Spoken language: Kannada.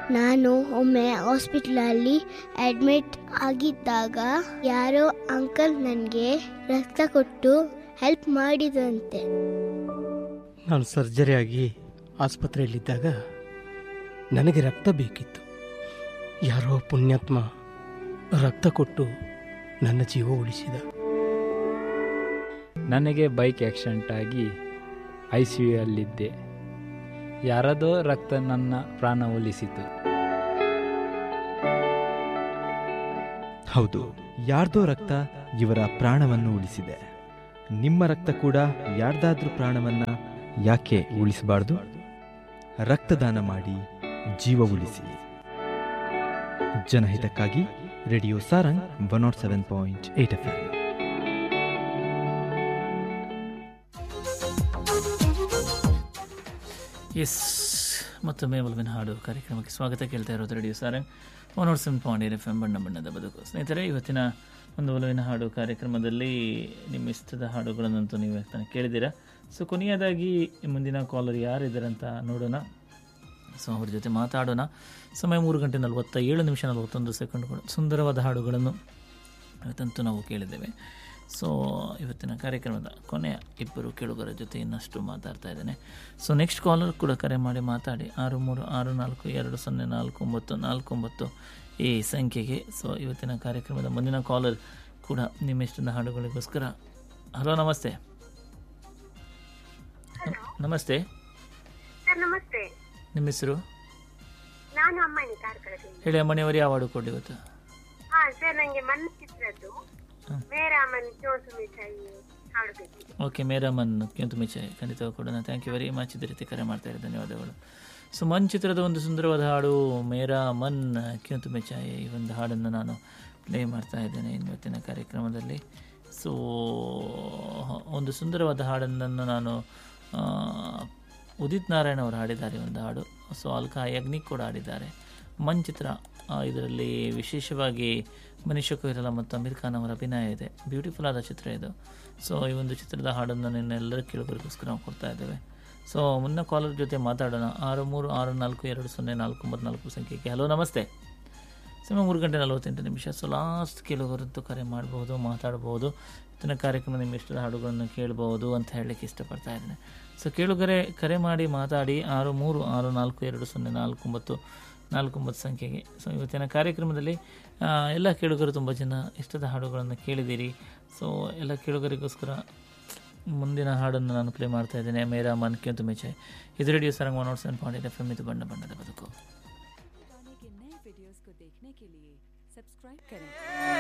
ನಾನು ಒಮ್ಮೆ ಹಾಸ್ಪಿಟ್ಲಲ್ಲಿ ಅಡ್ಮಿಟ್ ಆಗಿದ್ದಾಗ ಯಾರೋ ಅಂಕಲ್ ನನಗೆ ರಕ್ತ ಕೊಟ್ಟು ಹೆಲ್ಪ್ ಮಾಡಿದಂತೆ ನಾನು ಸರ್ಜರಿ ಆಗಿ ಆಸ್ಪತ್ರೆಯಲ್ಲಿದ್ದಾಗ ನನಗೆ ರಕ್ತ ಬೇಕಿತ್ತು ಯಾರೋ ಪುಣ್ಯಾತ್ಮ ರಕ್ತ ಕೊಟ್ಟು ನನ್ನ ಜೀವ ಉಳಿಸಿದ ನನಗೆ ಬೈಕ್ ಆಕ್ಸಿಡೆಂಟ್ ಆಗಿ ಐ ಸಿ ಯು ಯಲ್ಲಿದ್ದೆ ಯಾರದೋ ರಕ್ತ ನನ್ನ ಪ್ರಾಣ ಉಳಿಸಿತು ಹೌದು ಯಾರ್ದೋ ರಕ್ತ ಇವರ ಪ್ರಾಣವನ್ನು ಉಳಿಸಿದೆ ನಿಮ್ಮ ರಕ್ತ ಕೂಡ ಯಾರ್ದಾದ್ರೂ ಪ್ರಾಣವನ್ನ ಯಾಕೆ ಉಳಿಸಬಾರ್ದು ರಕ್ತದಾನ ಮಾಡಿ ಜೀವ ಉಳಿಸಿ ಜನಹಿತಕ್ಕಾಗಿ radio Sarang one nought seven point eight F M S ಮತ್ತೊಮ್ಮೆ ಒಲವಿನ ಹಾಡು ಕಾರ್ಯಕ್ರಮಕ್ಕೆ ಸ್ವಾಗತ ಕೇಳ್ತಾ ಇರೋದು radio Sarang one nought seven point F M ಬಣ್ಣ ಬಣ್ಣದ ಬದುಕು ಸ್ನೇಹಿತರೆ ಇವತ್ತಿನ ಒಂದು ಒಲವಿನ ಹಾಡು ಕಾರ್ಯಕ್ರಮದಲ್ಲಿ ನಿಮ್ಮ ಇಷ್ಟದ ಹಾಡುಗಳನ್ನಂತೂ ನೀವು ತಾನೇ ಕೇಳಿದ್ದೀರಾ ಸೊ ಕೊನೆಯದಾಗಿ ಮುಂದಿನ ಕಾಲರ್ ಯಾರಿದ್ದಾರೆ ಅಂತ ನೋಡೋಣ ಸೊ ಅವ್ರ ಜೊತೆ ಮಾತಾಡೋಣ ಸಮಯ ಮೂರು ಗಂಟೆ ನಲವತ್ತ ಏಳು ನಿಮಿಷ ನಲವತ್ತೊಂದು ಸೆಕೆಂಡ್ಗಳು ಸುಂದರವಾದ ಹಾಡುಗಳನ್ನು ಇವತ್ತಂತೂ ನಾವು ಕೇಳಿದ್ದೇವೆ ಸೊ ಇವತ್ತಿನ ಕಾರ್ಯಕ್ರಮದ ಕೊನೆಯ ಇಬ್ಬರು ಕೇಳುಗರ ಜೊತೆ ಇನ್ನಷ್ಟು ಮಾತಾಡ್ತಾ ಇದ್ದೇನೆ ಸೊ ನೆಕ್ಸ್ಟ್ ಕಾಲರ್ ಕೂಡ ಕರೆ ಮಾಡಿ ಮಾತಾಡಿ ಆರು ಮೂರು ಆರು ನಾಲ್ಕು ಎರಡು ಸೊನ್ನೆ ನಾಲ್ಕು ಒಂಬತ್ತು ನಾಲ್ಕು ಒಂಬತ್ತು ಈ ಸಂಖ್ಯೆಗೆ ಸೊ ಇವತ್ತಿನ ಕಾರ್ಯಕ್ರಮದ ಮುಂದಿನ ಕಾಲರ್ ಕೂಡ ನಿಮ್ಮ ಇಷ್ಟದ ಹಾಡುಗಳಿಗೋಸ್ಕರ ಹಲೋ ನಮಸ್ತೆ ನಮಸ್ತೆ ಸರ್ ನಮಸ್ತೆ ನಿಮ್ಮ ಹೆಸರು ನಾನು ಅಮ್ಮನಿ ಕಾರ್ಕಳದಿಂದ ಹೇಳಿ ಅಮ್ಮಣಿಯವರು ಯಾವ ಹಾಡು ಕೊಡಿ ಇವತ್ತು ಹಾ ಸರ್ ನಂಗೆ ಮನ್ ಚಿತ್ರದ್ದು ಹ್ಮ್. ಮೇರಾಮನ್ ಚೋಸು ಮಿಠಾಯಿ ಹಾಡಬೇಕು ಓಕೆ ಮೇರಾಮನ್ ಕ್ಯಂತು ಮಿಚೆ ಖಂಡಿತ ಕೊಡೋಣ ಥ್ಯಾಂಕ್ ಯು ವೆರಿ ಮಚ್ ಇದೇ ರೀತಿ ಕರೆ ಮಾಡ್ತಾ ಇದ್ದಾರೆ ಧನ್ಯವಾದಗಳು ಸೊ ಮನ್ ಚಿತ್ರದ ಒಂದು ಸುಂದರವಾದ ಹಾಡು ಮೇರಾ ಮನ್ ಕ್ಯಂತು ಮಿಚಾಯಿ ಈ ಒಂದು ಹಾಡನ್ನು ನಾನು ಪ್ಲೇ ಮಾಡ್ತಾ ಇದ್ದೇನೆ ಇವತ್ತಿನ ಕಾರ್ಯಕ್ರಮದಲ್ಲಿ ಸೊ ಒಂದು ಸುಂದರವಾದ ಹಾಡನ್ನು ನಾನು ಆ, ಉದಿತ್ ನಾರಾಯಣ್ ಅವರು ಹಾಡಿದ್ದಾರೆ ಒಂದು ಹಾಡು ಸೊ ಅಲ್ಕಾ ಯಜ್ನಿಕ್ ಕೂಡ ಹಾಡಿದ್ದಾರೆ ಮನ್ ಚಿತ್ರ ಆ, ಇದರಲ್ಲಿ ವಿಶೇಷವಾಗಿ ಮನೀಷ ಕೊಯ್ರಲ ಮತ್ತು ಅಮೀರ್ ಖಾನ್ ಅವರ ಅಭಿನಯ ಇದೆ ಬ್ಯೂಟಿಫುಲ್ ಆದ ಚಿತ್ರ ಇದು ಸೊ ಈ ಒಂದು ಚಿತ್ರದ ಹಾಡನ್ನು ನಿನ್ನೆಲ್ಲರ ಕೇಳುಗರಿಗೋಸ್ಕರ ನಾವು ಕೊಡ್ತಾ ಇದ್ದೇವೆ ಸೊ ಮುನ್ನ ಕಾಲರ್ ಜೊತೆ ಮಾತಾಡೋಣ ಆರು ಮೂರು ಆರು ನಾಲ್ಕು ಎರಡು ಸೊನ್ನೆ ನಾಲ್ಕು ಒಂಬತ್ತು ನಾಲ್ಕು ಸಂಖ್ಯೆಗೆ ಹಲೋ ನಮಸ್ತೆ ಸಮಯ ಮೂರು ಗಂಟೆ ನಲವತ್ತೆಂಟು ನಿಮಿಷ ಸೊ ಲಾಸ್ಟ್ ಕೇಳುಗರಂತೂ ಕರೆ ಮಾಡಬಹುದು ಮಾತಾಡಬಹುದು ಇವತ್ತಿನ ಕಾರ್ಯಕ್ರಮ ನಿಮ್ಮ ಇಷ್ಟದ ಹಾಡುಗಳನ್ನು ಕೇಳಬಹುದು ಅಂತ ಹೇಳಲಿಕ್ಕೆ ಇಷ್ಟಪಡ್ತಾ ಇದ್ದೇನೆ ಸೊ ಕೇಳುಗರೆ ಕರೆ ಮಾಡಿ ಮಾತಾಡಿ ಆರು ಮೂರು ಆರು ನಾಲ್ಕು ಎರಡು ಸೊನ್ನೆ ನಾಲ್ಕು ಒಂಬತ್ತು ನಾಲ್ಕು ಒಂಬತ್ತು ಸಂಖ್ಯೆಗೆ ಸೊ ಇವತ್ತಿನ ಕಾರ್ಯಕ್ರಮದಲ್ಲಿ ಆ, ಎಲ್ಲ ಕೇಳುಗರು ತುಂಬ ಜನ ಇಷ್ಟದ ಹಾಡುಗಳನ್ನು ಕೇಳಿದ್ದೀರಿ ಸೊ ಎಲ್ಲ ಕೇಳುಗರಿಗೋಸ್ಕರ ಮುಂದಿನ ಹಾಡನ್ನು ನಾನು ಪ್ಲೇ ಮಾಡ್ತಾ ಇದ್ದೇನೆ ಮೇರಾ ಮನ್ ಕ್ಯಂತು ಮೆಚೆ ಇದು radio Sarang one nought seven point F M ಇದು ಬಣ್ಣ ಬಣ್ಣದ ಬದುಕು गाने के नए वीडियोस को देखने के लिए सब्सक्राइब करें